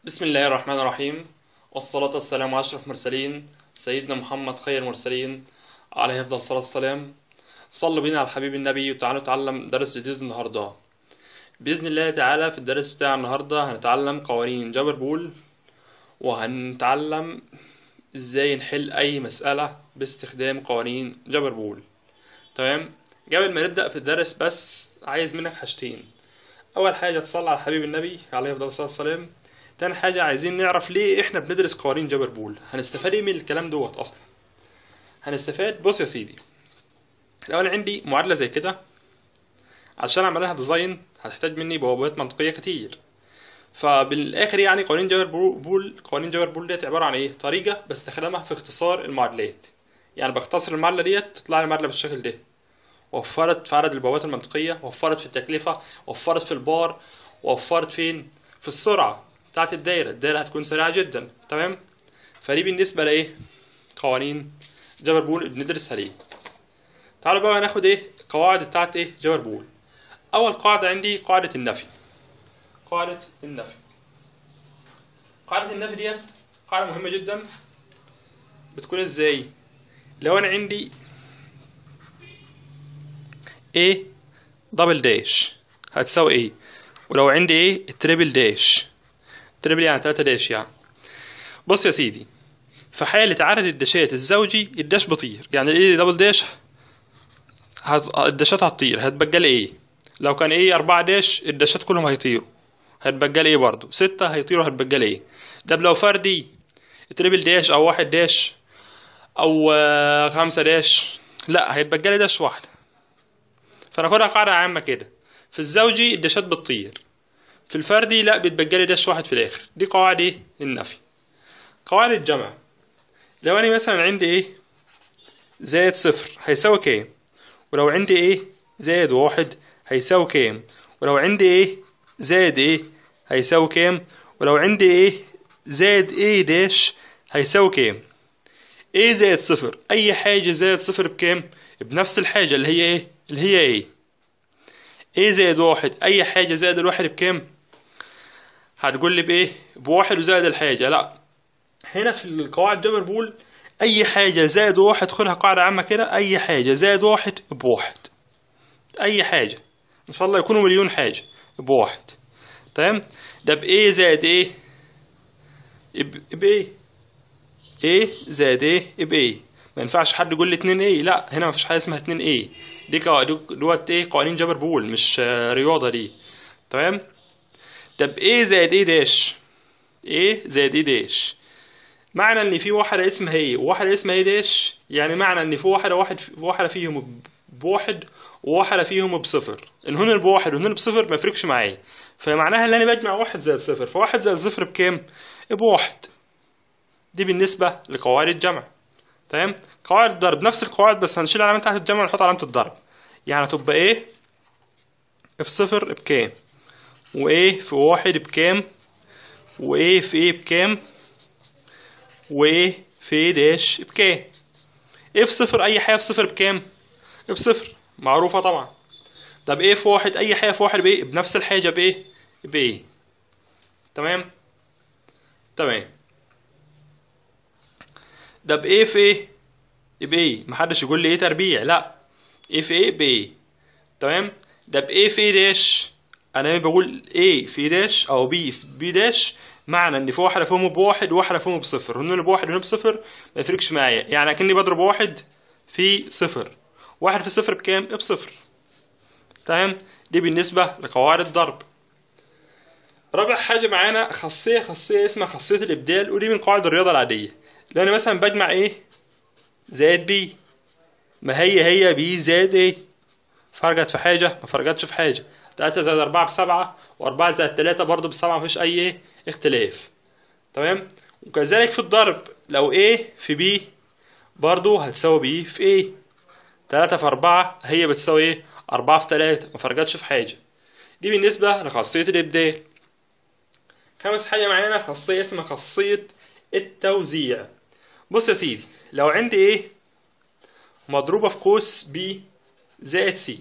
بسم الله الرحمن الرحيم والصلاة والسلام على أشرف المرسلين سيدنا محمد خير المرسلين عليه أفضل الصلاة والسلام صلوا بينا على الحبيب النبي وتعالوا نتعلم درس جديد النهاردة بإذن الله تعالى في الدرس بتاع النهاردة هنتعلم قوانين جبر بول وهنتعلم ازاي نحل أي مسألة باستخدام قوانين جبر بول تمام قبل ما نبدأ في الدرس بس عايز منك حاجتين أول حاجة تصلي على حبيب النبي عليه أفضل الصلاة والسلام تاني حاجة عايزين نعرف ليه احنا بندرس قوانين جبر بول هنستفاد ايه من الكلام دوت اصلا هنستفاد بص يا سيدي لو انا عندي معادلة زي كده عشان اعمل لها ديزاين هتحتاج مني بوابات منطقية كتير فبالاخر يعني قوانين جبر بول قوانين جبر بول ديت عبارة عن ايه طريقة بستخدمها في اختصار المعادلات يعني بختصر المعادلة ديت تطلع لي المعادلة بالشكل ده وفرت في عدد البوابات المنطقية وفرت في التكلفة وفرت في البار وفرت فين في السرعة بتاعت الدايرة الدايرة هتكون سريعة جدا تمام فدي بالنسبة لإيه قوانين جبر بول بندرسها ليه تعالوا بقى ناخد إيه قواعد بتاعت إيه جبر بول أول قاعدة عندي قاعدة النفي قاعدة النفي قاعدة النفي ديت قاعدة مهمة جدا بتكون إزاي لو أنا عندي A دبل داش هتساوي ايه ولو عندي ايه تريبل داش تريبل يعني 3 داش يعني بص يا سيدي في حالة عدد الداشات الزوجي الداش بطير يعني الايه دبل داش هت... الداشات هتطير هتبقى لي ايه لو كان ايه 4 داش الداشات كلهم هيطيروا هتبقى لي ايه برضه 6 هيطيروا هتبقى لي ايه ده لو فردي تريبل داش او واحد داش او آه، خمسة داش لا هيتبقى لي داش واحدة فناخدها قاعدة عامة كده في الزوجي الداشات بتطير في الفردي لا بيتبقى لي داش واحد في الاخر دي قواعد ايه النفي قواعد الجمع لو انا مثلا عندي ايه زائد صفر هيساوي كام ولو عندي ايه زائد واحد هيساوي كام ولو عندي ايه زائد ايه هيساوي كام ولو عندي ايه زائد ايه داش هيساوي كام ايه زائد صفر اي حاجة زائد صفر بكام بنفس الحاجة اللي هي ايه اللي هي ايه ايه زائد واحد اي حاجة زائد الواحد بكام هتقول لي بايه بواحد وزائد الحاجة لا هنا في القواعد جبر بول اي حاجة زائد واحد خدها قاعدة عامة كده اي حاجة زائد واحد بواحد اي حاجة ان شاء الله يكونوا مليون حاجة بواحد تمام ده بايه زائد ايه ب- بايه ايه زائد ايه بايه ما ينفعش حد يقول لي 2 ايه لا هنا ما فيش حاجه اسمها 2 ايه دي قوا- دي- دوت ايه قوانين جبر بول مش آه، رياضه دي تمام طب ايه زائد ايه داش ايه زائد ايه داش معنى ان في واحده اسمها ايه وواحده اسمها ايه داش يعني معنى ان في واحده واحد واحده فيهم ب- بواحد وواحده فيهم بصفر ان هنا بواحد وهنا بصفر ما يفرقش معايا فمعناها ان انا بجمع واحد زائد صفر فواحد زائد صفر بكام بواحد دي بالنسبه لقواعد الجمع تمام قواعد الضرب نفس القواعد بس هنشيل علامة تحت الجمع ونحط علامة الضرب يعني هتبقى ايه في صفر بكام وايه في واحد بكام وايه في ايه بكام وايه في ايه داش بكام ايه في صفر اي حاجة في صفر بكام بصفر معروفة طبعا طب ايه في واحد اي حاجة في واحد بايه بنفس الحاجة بايه بايه تمام تمام ده بايه في ايه بايه محدش يقول لي ايه تربيع لا ايه في ايه بايه تمام ده بايه في ايه داش انا بقول ايه في داش او بي في بي داش معنى ان في واحده فيهم بواحد وواحده فيهم بصفر هنا بواحد وهنا بصفر ما يفرقش معايا يعني اكني بضرب واحد في صفر واحد في صفر بكام بصفر تمام دي بالنسبه لقواعد الضرب رابع حاجه معانا خاصيه خاصيه اسمها خاصيه الابدال ودي من قواعد الرياضه العاديه لو انا مثلا بجمع ايه زائد بي ما هي هي بي زائد ايه فرقت في حاجة ما فرقتش في حاجة تلاتة زائد أربعة بسبعة وأربعة زائد تلاتة برضه بسبعة مفيش أي إيه اختلاف تمام وكذلك في الضرب لو A في B برضه هتساوي B في A تلاتة في أربعة هي بتساوي إيه أربعة في تلاتة ما فرقتش في حاجة دي بالنسبة لخاصية الإبدال خامس حاجة معانا خاصية اسمها خاصية التوزيع بص يا سيدي لو عندي ايه مضروبة في قوس ب زائد س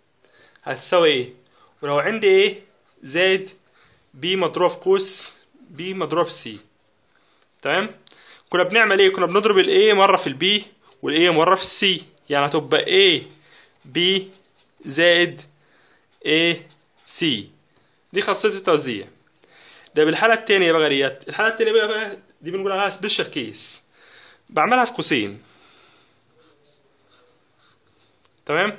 هتساوي ايه ولو عندي ايه زائد ب مضروبة في قوس بي مضروبة في سي تمام كنا بنعمل ايه كنا بنضرب الاي مرة في البي والاي مرة في السي يعني هتبقى A B زائد A C دي خاصية التوزيع ده بالحالة التانية بقى ديت الحالة التانية بقى, بقى دي بنقول عليها سبيشال كيس بعملها في قوسين تمام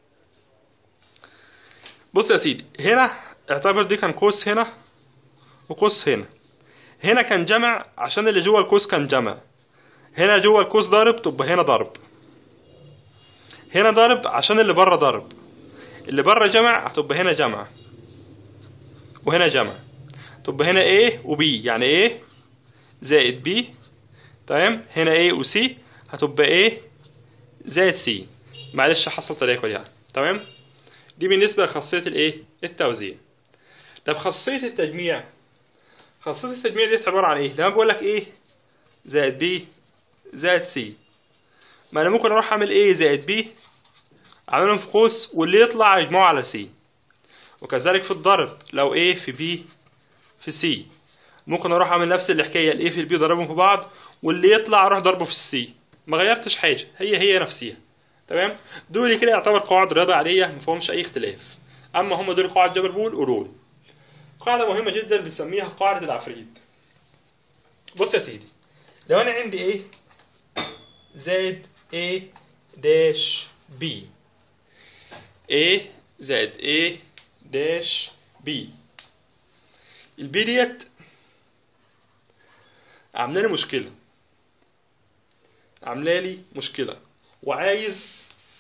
بص يا سيدي هنا اعتبر دي كان قوس هنا وقوس هنا هنا كان جمع عشان اللي جوه القوس كان جمع هنا جوه القوس ضارب تبقى هنا ضرب هنا ضرب عشان اللي بره ضرب اللي بره جمع هتبقى هنا جمع وهنا جمع تبقى هنا A و B يعني A زائد B تمام هنا A و C هتبقى A زائد C معلش حصل تداخل يعني تمام دي بالنسبة لخاصية الايه التوزيع طب خاصية التجميع خاصية التجميع دي عبارة عن ايه لما بقول لك A زائد B زائد C ما انا ممكن اروح اعمل A زائد B اعملهم في قوس واللي يطلع اجمعه على C وكذلك في الضرب لو A في B في C ممكن اروح اعمل نفس الحكايه الايه في البي ضربهم في بعض واللي يطلع اروح ضربه في السي ما غيرتش حاجه هي هي نفسها تمام دول كده يعتبر قواعد رياضه عاديه ما فيهمش اي اختلاف اما هم دول قواعد جبر بول ورول قاعده مهمه جدا بنسميها قاعده العفريت بص يا سيدي لو انا عندي ايه زائد A داش B A زائد A داش B البي ديت عامله لي مشكله عامله لي مشكله وعايز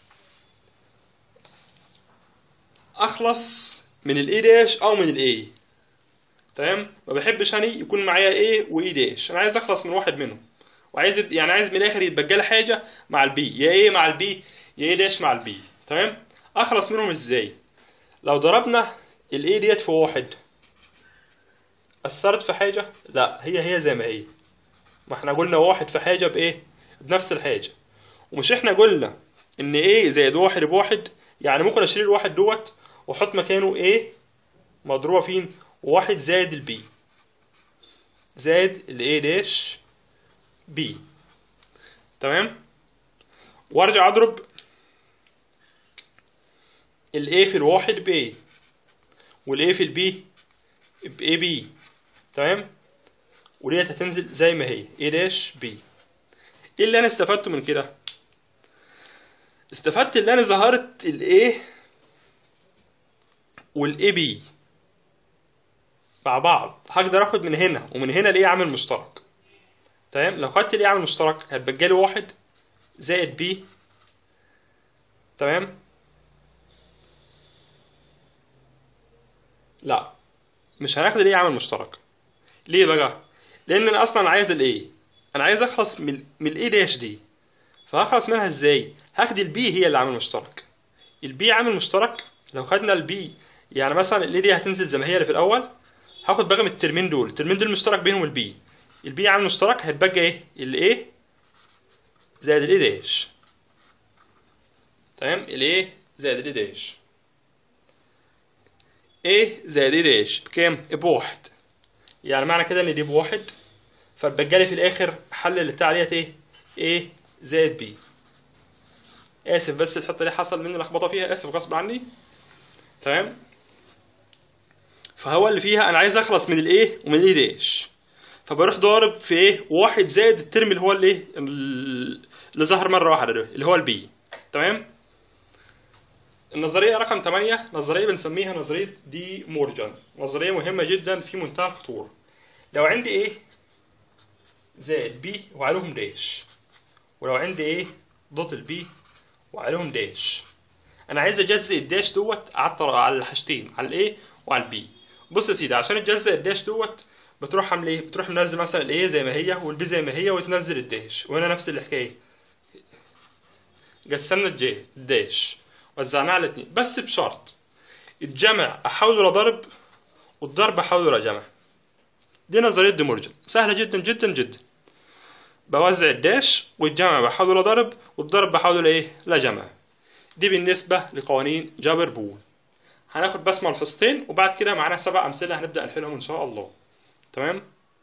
اخلص من الاي داش او من الاي تمام ما بحبش هني يكون معايا ايه واي داش انا عايز اخلص من واحد منهم وعايز يعني عايز من الاخر يتبقى لي حاجه مع البي يا ايه مع البي يا ايه داش مع البي تمام اخلص منهم ازاي لو ضربنا الاي ديت في واحد أثرت في حاجة؟ لا هي هي زي ما هي ما احنا قلنا واحد في حاجة بإيه؟ بنفس الحاجة ومش احنا قلنا إن إيه زائد واحد بواحد يعني ممكن أشيل الواحد دوت وأحط مكانه إيه مضروبة فين؟ واحد زائد البي زائد الإيه داش بي تمام؟ وأرجع أضرب الإيه في الواحد بإيه والإيه في البي بإيه بي تمام وديت هتنزل زي ما هي A داش B ايه اللي انا استفدته من كده استفدت اللي انا ظهرت ال A وال AB مع بعض هقدر اخد من هنا ومن هنا ال A عامل مشترك تمام لو خدت ال A عامل مشترك هتبقى لي واحد زائد B تمام لا مش هناخد ال A عامل مشترك ليه بقى؟ لأن أنا أصلا عايز الإيه؟ أنا عايز أخلص من من الإيه داش دي فهخلص منها إزاي؟ هاخد البي هي اللي عامل مشترك البي عامل مشترك لو خدنا البي يعني مثلا الإيه دي هتنزل زي ما هي اللي في الأول هاخد بقى من الترمين دول الترمين دول مشترك بينهم البي البي عامل مشترك هيتبقى إيه؟ الإيه زائد الإيه داش تمام الإيه زائد الإيه داش إيه زائد إيه داش بكام؟ بواحد يعني معنى كده ان دي بواحد فاتبقى لي في الاخر حل اللي بتاع ديت ايه A زائد B اسف بس الحته دي حصل مني لخبطه فيها اسف غصب عني تمام فهو اللي فيها انا عايز اخلص من الايه ومن الايه داش فبروح ضارب في ايه واحد زائد الترم اللي هو الايه اللي ظهر مره واحده ده اللي هو البي تمام النظريه رقم 8 نظريه بنسميها نظريه دي مورجان نظريه مهمه جدا في منتهى الخطوره لو عندي ايه زائد بي وعليهم داش ولو عندي ايه ضد البي وعليهم داش انا عايز اجزء الداش دوت على على الحاجتين على الايه وعلى البي بص يا سيدي عشان تجزء الداش دوت بتروح عامل ايه بتروح منزل مثلا الايه زي ما هي والبي زي ما هي وتنزل الداش وهنا نفس الحكايه قسمنا الجي الداش وزعناه على الاثنين بس بشرط الجمع احوله لضرب والضرب احوله لجمع دي نظرية ديمورجن سهلة جدا جدا جدا بوزع الداش والجمع بحوله لضرب والضرب بحوله لايه لجمع دي بالنسبة لقوانين جابر بول هناخد بس ملحوظتين وبعد كده معانا سبع أمثلة هنبدأ نحلهم إن شاء الله تمام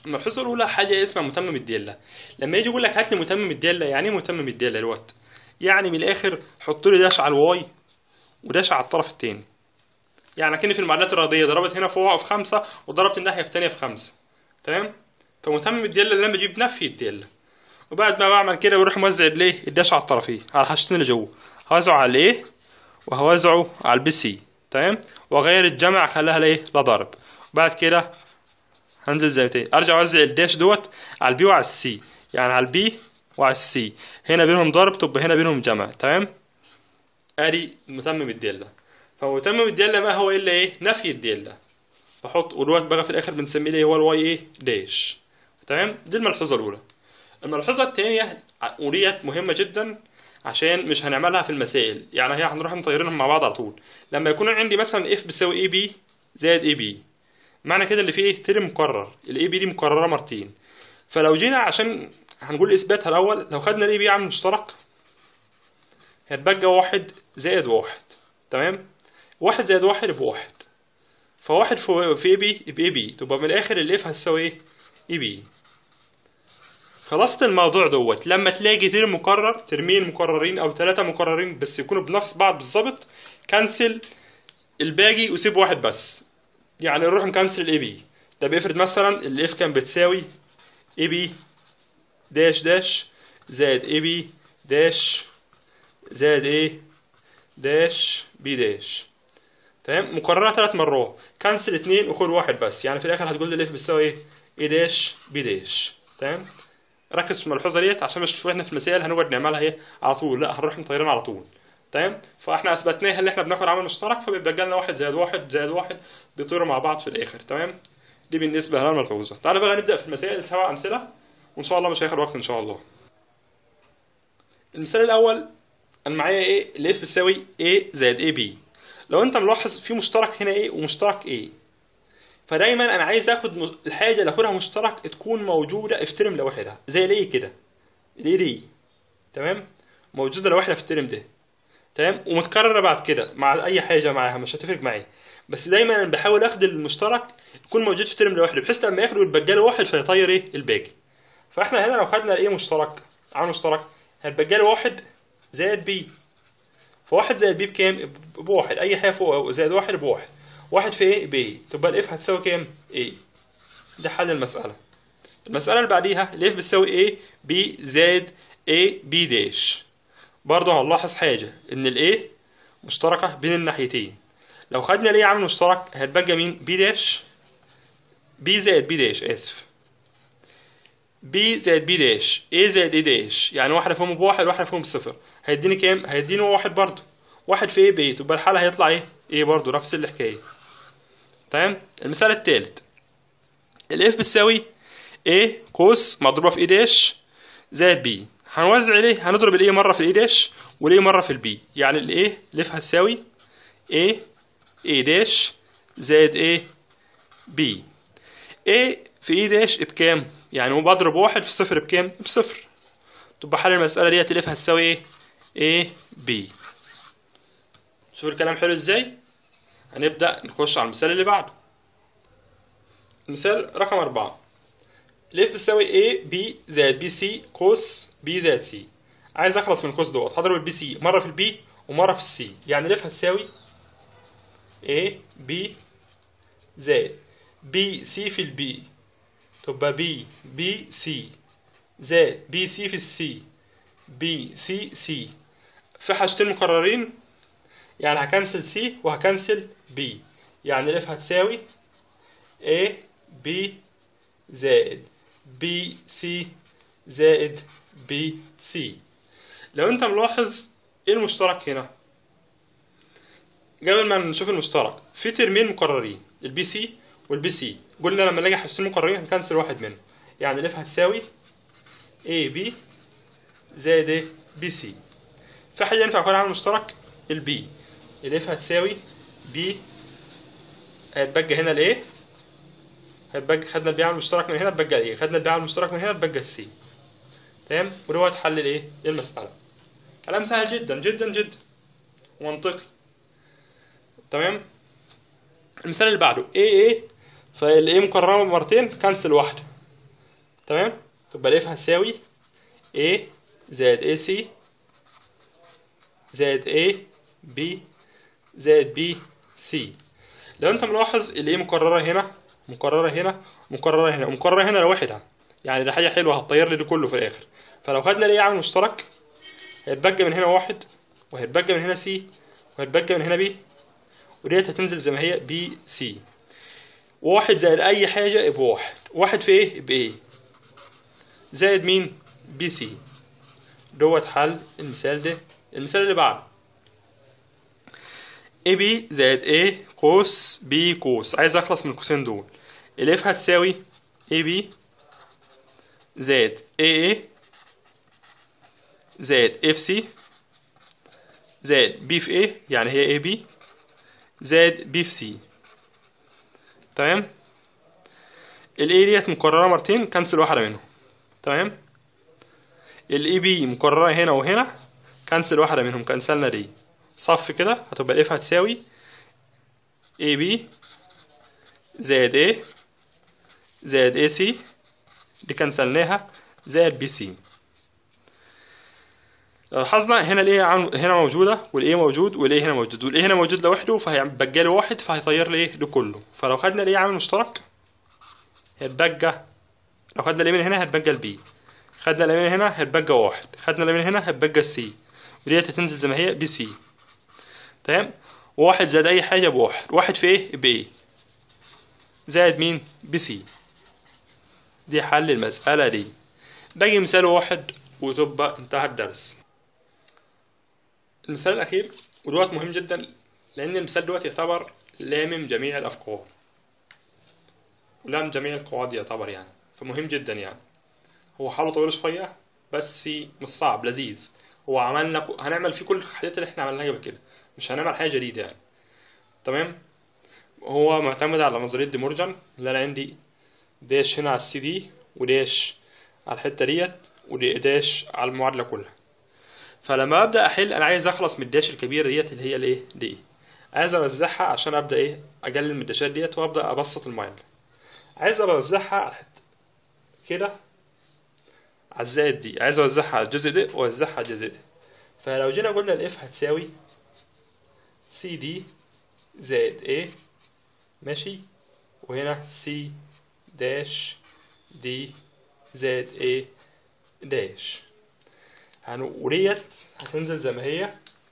الملحوظه الاولى حاجه اسمها متمم الداله لما يجي يقول لك هات لي متمم الداله يعني ايه متمم الداله دلوقتي يعني من الاخر حط لي داش على الواي وداش على الطرف الثاني يعني كأني في المعادلات الرياضيه ضربت هنا في في خمسة وضربت الناحيه الثانيه في خمسة تمام فمتمم الداله اللي انا بجيب نفي الداله وبعد ما بعمل كده بروح موزع الايه الداش على الطرفين على الحاجتين اللي جوه هوزعه على الايه وهوزعه على البي سي تمام واغير الجمع اخليها لايه لا ضرب بعد كده هنزل زي ما تاني ارجع اوزع الداش دوت على البي وعلى السي يعني على البي وعلى السي هنا بينهم ضرب تبقى هنا بينهم جمع تمام ادي متمم الداله فمتمم الداله ما هو الا ايه نفي الداله بحط ودوت بقى في الاخر بنسميه ايه هو الواي ايه داش تمام دي الملحوظه الاولى الملحوظه الثانيه وديت مهمه جدا عشان مش هنعملها في المسائل يعني هي هنروح مطيرينهم مع بعض على طول لما يكون عندي مثلا اف بيساوي اي بي زائد اي بي معنى كده اللي فيه ايه ترم مكرر الاي بي دي مكرره مرتين فلو جينا عشان هنقول اثباتها الاول لو خدنا الاي بي عامل مشترك هتبقى واحد زائد واحد تمام واحد زائد واحد بواحد فواحد في في اي بي باي بي تبقى من الاخر الاف هتساوي ايه اي بي خلاصة الموضوع دوت لما تلاقي ترم مكرر ترمين مكررين او ثلاثة مكررين بس يكونوا بنفس بعض بالظبط كنسل الباقي وسيب واحد بس يعني نروح نكنسل الاي بي ده بيفرض مثلا الاف كان بتساوي اي بي داش داش زائد اي بي داش زائد ايه داش بي داش تمام مكررة ثلاث مرات كنسل اتنين وخد واحد بس يعني في الاخر هتقول لي الاف بتساوي ايه اي داش بي داش تمام ركز في الملحوظه ديت عشان مش واحنا في المسائل هنقعد نعملها ايه على طول لا هنروح مطيرين على طول تمام فاحنا اثبتناها اللي احنا بناخد عامل مشترك فبيبقى لنا واحد زائد واحد زائد واحد بيطيروا مع بعض في الاخر تمام دي بالنسبه للملحوظه تعالى بقى نبدا في المسائل سبع امثله وان شاء الله مش هياخد وقت ان شاء الله المثال الاول انا معايا ايه الاف بتساوي a زائد اي بي لو انت ملاحظ في مشترك هنا ايه ومشترك ايه فدايما انا عايز اخد الحاجه اللي اخدها مشترك تكون موجوده في ترم لوحدها زي ليه كده ليه دي تمام موجوده لوحدها في الترم ده تمام ومتكرره بعد كده مع اي حاجه معاها مش هتفرق معايا بس دايما انا بحاول اخد المشترك يكون موجود في ترم لوحده بحيث لما ياخده يتبقى له واحد فيطير ايه الباقي فاحنا هنا لو خدنا ايه مشترك عامل مشترك هيتبقى له واحد زائد بي فواحد زائد بي بكام بواحد اي حاجه فوق زائد واحد بواحد واحد في ايه ب تبقى الاف هتساوي كام ايه ده حل المساله المساله اللي بعديها الاف بتساوي ايه بي زائد ايه بي داش برضه هنلاحظ حاجه ان الايه مشتركه بين الناحيتين لو خدنا ليه عامل مشترك هتبقى مين بي داش بي زائد بي داش اسف بي زائد بي داش ايه زائد ايه داش يعني واحده فيهم بواحد واحده فيهم بصفر هيديني كام هيديني واحد برضه واحد في ايه بايه تبقى الحاله هيطلع ايه ايه برضه نفس الحكايه تمام المثال الثالث الاف بتساوي a قوس مضروبه في a داش زائد b هنوزع ليه هنضرب الايه مره في الاي داش والايه مره في البي يعني الايه الاف هتساوي a a داش زائد a b a في اي داش بكام يعني بضرب واحد في صفر بكام بصفر تبقى حل المساله ديت الاف هتساوي ايه a b شوف الكلام حلو ازاي هنبدأ نخش على المثال اللي بعده مثال رقم أربعة الاف بتساوي A B زائد بي سي قوس B زائد C عايز أخلص من القوس دوت هضرب البي سي مرة في البي ومرة في السي يعني الاف هتساوي A B زائد بي سي في البي تبقى بي بي سي زائد بي سي في السي بي سي سي في حاجتين مكررين يعني هكنسل سي وهكنسل بي يعني الاف هتساوي A B زائد B C زائد B C لو انت ملاحظ ايه المشترك هنا قبل ما نشوف المشترك في ترمين مكررين البي سي والبي سي قلنا لما نلاقي حاجتين مكررين هنكنسل واحد منهم يعني الاف هتساوي A B زائد ايه بي سي في حاجة ينفع يكون عامل مشترك البي الاف هتساوي بي هيتبقى هنا الايه هيتبقى خدنا البي عامل مشترك من هنا اتبقى الايه خدنا البي عامل مشترك من هنا اتبقى السي تمام ودوت حل الايه المسألة كلام سهل جدا جدا جدا ومنطقي تمام المثال اللي بعده ايه ايه فالايه مكررة مرتين كنسل واحدة تمام تبقى الاف هتساوي A زائد AC زائد A B زائد B C لو انت ملاحظ الايه مكررة هنا مكررة هنا مكررة هنا ومكررة هنا لوحدها يعني ده حاجة حلوة هتطير لي ده كله في الآخر فلو خدنا الايه عامل مشترك هيتبقى من هنا واحد وهيتبقى من هنا سي وهيتبقى من هنا بي وديت هتنزل زي ما هي بي سي واحد زائد أي حاجة يبقى واحد واحد في ايه بإيه زائد مين بي سي دوت حل المثال ده المثال اللي بعده اي بي زائد ايه قوس بي قوس عايز اخلص من القوسين دول الاف هتساوي اي بي زائد اي اي زائد اف سي زائد بي في ايه يعني هي اي بي زائد بي في سي تمام الاي ديت مكررة مرتين كنسل واحدة منهم تمام الاي بي مكررة هنا وهنا كنسل واحدة منهم كنسلنا دي صف كده هتبقى الاف هتساوي اي بي زائد ايه زائد اي سي دي كنسلناها زائد بي سي لو لاحظنا هنا الايه عم- هنا موجودة والايه موجود والايه هنا موجود والايه هنا موجود لوحده فهيبقى لي واحد فهيطير لي ايه ده كله فلو خدنا الايه عامل مشترك هيتبقى لو خدنا الايه من هنا هتبقى البي خدنا الايه من هنا هتبقى واحد خدنا الايه من هنا هتبقى السي وديت هتنزل زي ما هي بي سي تمام واحد زائد اي حاجة بواحد واحد في ايه بايه زائد مين بي سي دي حل المسألة دي باقي مثال واحد وتبقى انتهى الدرس المثال الأخير ودوت مهم جدا لأن المثال دوت يعتبر لامم جميع الأفكار ولام جميع القواعد يعتبر يعني فمهم جدا يعني هو حاله طويل شوية بس مش صعب لذيذ هو عملنا هنعمل فيه كل الحاجات اللي احنا عملناها قبل كده مش هنعمل حاجة جديدة يعني تمام هو معتمد على نظرية دي مورجان اللي أنا عندي داش هنا على السي دي وداش على الحتة ديت وداش على المعادلة كلها فلما ابدا احل انا عايز اخلص من الداش الكبيره ديت اللي هي الايه دي عايز اوزعها عشان ابدا ايه اقلل من الداشات ديت وابدا ابسط المعادله عايز اوزعها على الحته كده على الزائد دي عايز اوزعها على الجزء ده واوزعها على الجزء ده فلو جينا قلنا الاف هتساوي سي دي زائد ايه ماشي وهنا سي داش دي زائد ايه داش هن- وديت هتنزل زي ما هي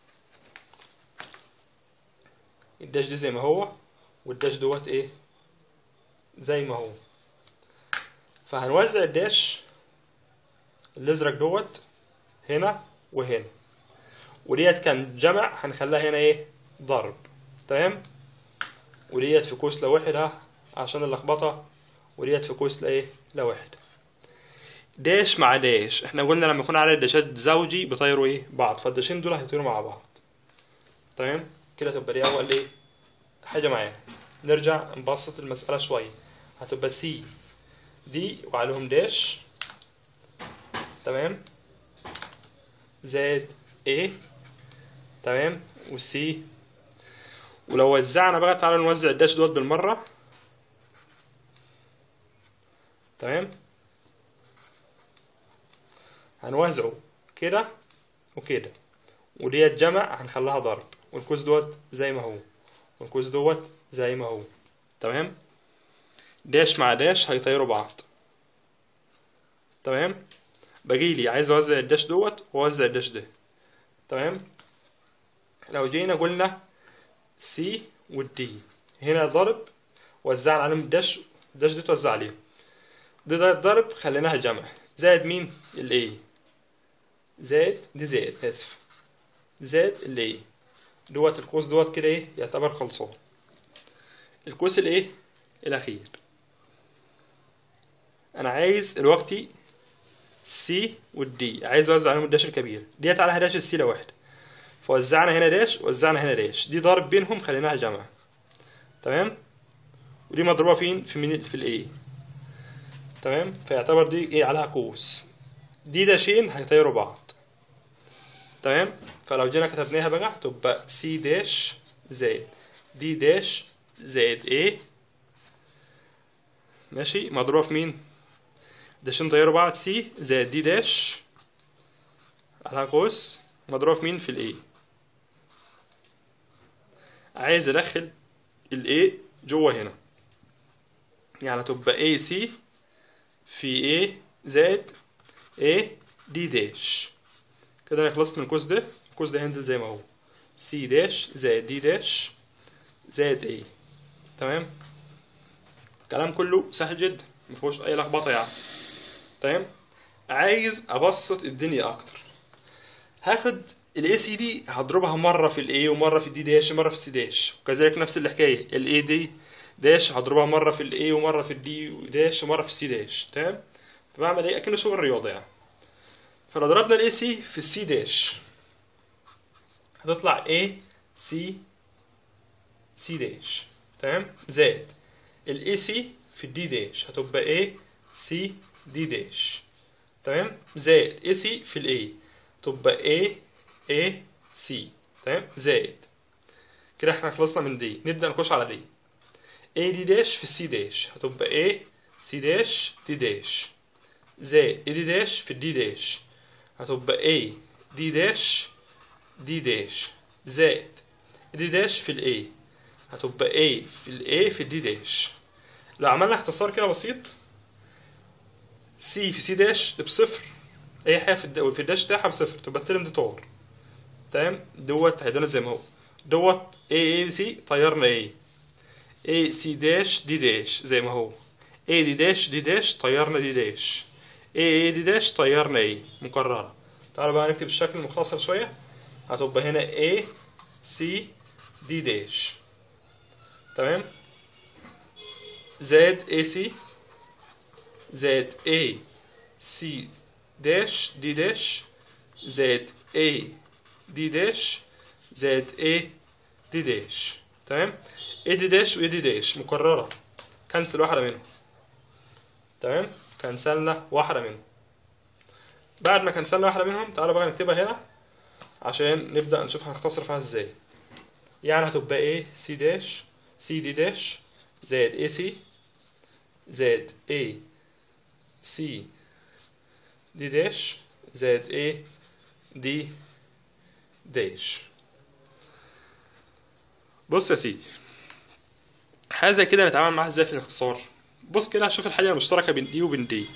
الداش دي زي ما هو والداش دوت ايه زي ما هو فهنوزع الداش الازرق دوت هنا وهنا وديت كان جمع هنخليها هنا ايه ضرب تمام وديت في كوس لوحدها عشان اللخبطة وديت في كوس لايه لوحدها داش مع داش احنا قلنا لما يكون على داشات زوجي بيطيروا ايه بعض فالداشين دول هيطيروا مع بعض تمام كده تبقى دي اول ايه حاجه معانا نرجع نبسط المساله شويه هتبقى سي دي وعليهم داش تمام زائد ايه تمام والسي ولو وزعنا بقى تعالوا نوزع الداش دوت بالمره تمام هنوزعه كده وكده وديت جمع هنخليها ضرب والكوز دوت زي ما هو والكوز دوت زي ما هو تمام داش مع داش هيطيروا بعض تمام بجيلي عايز اوزع الداش دوت واوزع الداش ده تمام لو جينا قلنا سي والدي هنا ضرب وزعنا عليهم الداش الداش دي توزع عليهم دي ده ضرب خليناها جمع زائد مين الايه زائد دي زائد اسف زائد الايه دوت القوس دوت كده ايه يعتبر خلصان القوس الايه الاخير انا عايز دلوقتي سي والدي عايز اوزع عليهم الداش الكبير ديت عليها داش السي لوحده فوزعنا هنا داش وزعنا هنا داش دي ضرب بينهم خليناها جمع تمام ودي مضروبه فين في من في الايه تمام فيعتبر دي ايه عليها قوس دي داشين هيطيروا بعض تمام فلو جينا كتبناها بقى تبقى سي داش زائد دي داش زائد ايه ماشي مضروبة في مين داشين طيروا بعض سي زائد دي داش على قوس مضروب في مين في الاي عايز ادخل الاي جوه هنا يعني تبقى اي سي في اي زائد اي دي داش كده انا خلصت من القوس ده القوس ده هينزل زي ما هو سي داش زائد دي داش زائد اي تمام الكلام كله سهل جدا مفيهوش اي لخبطه يعني تمام عايز ابسط الدنيا اكتر هاخد الاي سي دي هضربها مره في الاي ومره في الدي داش ومره في السي داش وكذلك نفس الحكايه الاي دي داش هضربها مره في الاي ومره في الدي داش ومره في السي داش تمام فبعمل ايه اكنه شغل رياضه يعني فلو ضربنا الاي سي في السي داش هتطلع A C C داش تمام زائد الاي سي في الدي داش هتبقى A C D داش تمام زائد اي سي في الاي تبقى A A C تمام زائد كده احنا خلصنا من دي نبدأ نخش على دي A دي داش في السي داش هتبقى A C داش دي داش زائد A دي داش في الدي داش هتبقى A دي داش دي داش زائد دي داش في الاي هتبقى A في الاي في الدي داش لو عملنا اختصار كده بسيط سي في سي داش بصفر اي حاجه في الد- في الداش بتاعها بصفر تبقى الترم دي طار تمام دوت هيدانا زي ما هو دوت A A سي طيرنا A A سي داش دي داش زي ما هو A دي داش دي داش طيرنا دي داش A A دي داش طيرنا A مكررة تعالوا بقى نكتب الشكل المختصر شوية هتبقى هنا A C D داش تمام زائد A C زائد A C داش D داش زائد A D داش زائد A D داش تمام A D داش و A D داش مكررة كنسل واحدة منهم تمام كنسلنا واحدة منهم بعد ما كنسلنا واحدة منهم تعالوا بقى نكتبها هنا عشان نبدأ نشوف هنختصر فيها ازاي يعني هتبقى ايه سي داش سي دي داش زائد اي سي زائد اي سي دي داش زائد اي دي داش بص يا سيدي حاجة زي كده نتعامل معاها ازاي في الاختصار بص كده هشوف الحاجة المشتركة بين دي وبين دي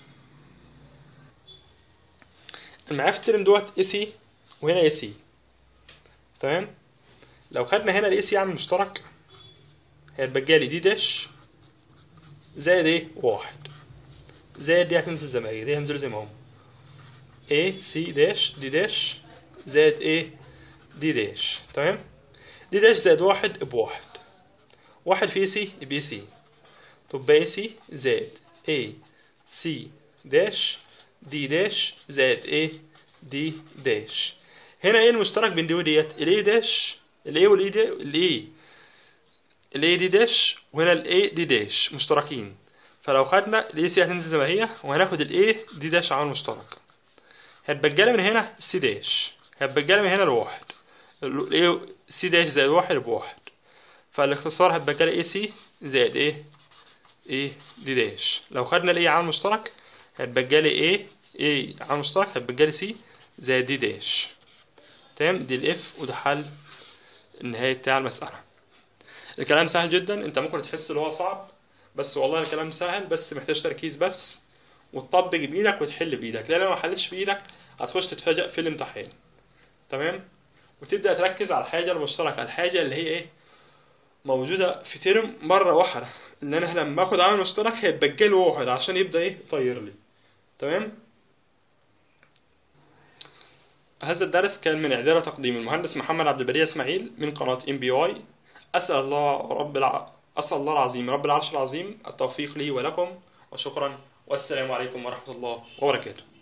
المعايا في الترم دوت اي سي وهنا اي سي تمام لو خدنا هنا الاي سي عامل مشترك هيبقى جالي دي داش زائد ايه واحد زائد دي هتنزل زي ما هي دي هنزل زي ما هم A C داش دي داش زائد A دي داش تمام دي داش زائد واحد بواحد واحد في سي يبقى سي تبقى سي زائد A C داش دي داش زائد A دي داش هنا ايه المشترك بين دي وديت الاي داش الاي والاي دي الاي الاي دي داش وهنا الاي دي داش مشتركين فلو خدنا الاي سي هتنزل زي ما هي وهناخد الاي دي داش عامل مشترك هيبقى الجالة من هنا سي داش هيبقى الجالة من هنا لواحد الاي سي داش زائد واحد بواحد فالاختصار هيبقى الجالة اي سي زائد ايه ايه دي داش لو خدنا الاي عامل مشترك هيبقى الجالة ايه ايه عامل مشترك هيبقى الجالة سي زائد دي داش تمام دي الاف وده حل النهاية بتاع المسألة الكلام سهل جدا انت ممكن تحس ان هو صعب بس والله الكلام سهل بس محتاج تركيز بس وتطبق بايدك وتحل بايدك لان لو ما حلتش بايدك هتخش تتفاجئ في الامتحان تمام وتبدا تركز على الحاجه المشتركه الحاجه اللي هي ايه موجوده في ترم مره واحده ان انا لما اخد عامل مشترك هيبقى الجال واحد عشان يبدا ايه يطير لي تمام هذا الدرس كان من إعداد وتقديم المهندس محمد عبد البديع إسماعيل من قناة ام بي واي أسأل الله رب الع... أسأل الله العظيم رب العرش العظيم التوفيق لي ولكم وشكرا والسلام عليكم ورحمة الله وبركاته